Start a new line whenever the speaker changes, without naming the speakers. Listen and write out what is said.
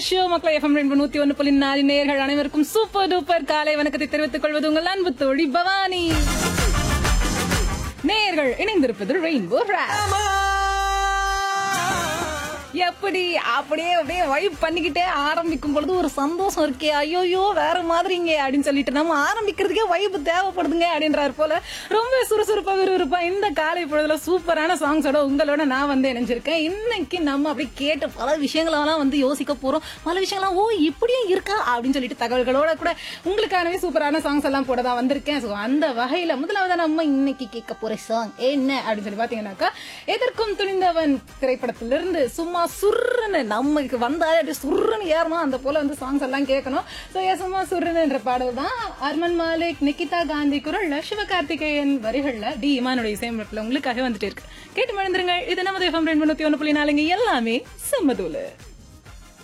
show மக்களை FM ரெண்டு நூத்தி ஒன்னு புள்ளி நாலு நேர்கள் அனைவருக்கும் சூப்பர் டூப்பர் காலை வணக்கத்தை தெரிவித்துக் கொள்வது உங்கள் அன்பு தோழி பவானி நேர்கள் இணைந்திருப்பது ரெயின்போ ரேப் எப்படி அப்படியே அப்படியே வைப் பண்ணிக்கிட்டே ஆரம்பிக்கும் பொழுது ஒரு சந்தோஷம் இருக்கே ஐயோயோ வேற மாதிரிங்க அப்படின்னு சொல்லிட்டு நம்ம ஆரம்பிக்கிறதுக்கே வைப் தேவைப்படுதுங்க அப்படின்றாரு போல ரொம்ப சுறுசுறுப்பா விறுவிறுப்பா இந்த காலை பொழுதுல சூப்பரான சாங்ஸோட உங்களோட நான் வந்து இணைஞ்சிருக்கேன் இன்னைக்கு நம்ம அப்படி கேட்டு பல விஷயங்களெல்லாம் வந்து யோசிக்க போறோம் பல விஷயங்கள்லாம் ஓ இப்படியும் இருக்கா அப்படின்னு சொல்லிட்டு தகவல்களோட கூட உங்களுக்கானவே சூப்பரான சாங்ஸ் எல்லாம் போட தான் வந்திருக்கேன் ஸோ அந்த வகையில முதலாவது நம்ம இன்னைக்கு கேட்க போற சாங் என்ன அப்படின்னு சொல்லி பாத்தீங்கன்னாக்கா எதற்கும் துணிந்தவன் திரைப்படத்திலிருந்து சும்மா சுர்ருன்னு நமக்கு வந்தாலே அப்படியே சுர்ருன்னு ஏறணும் அந்த போல வந்து சாங்ஸ் எல்லாம் கேட்கணும் ஸோ சும்மா சுர்ருன்னு என்ற பாடல் தான் அர்மன் மாலிக் நிகிதா காந்தி குரல்ல சிவகார்த்திகேயன் வரிகள்ல டி இமானுடைய இசையமைப்புல உங்களுக்காக வந்துட்டு இருக்கு கேட்டு மறந்துருங்க இது நமது எஃப்எம் ரெண்டு ஒன்று புள்ளி நாலுங்க எல்லாமே செம்மதூலு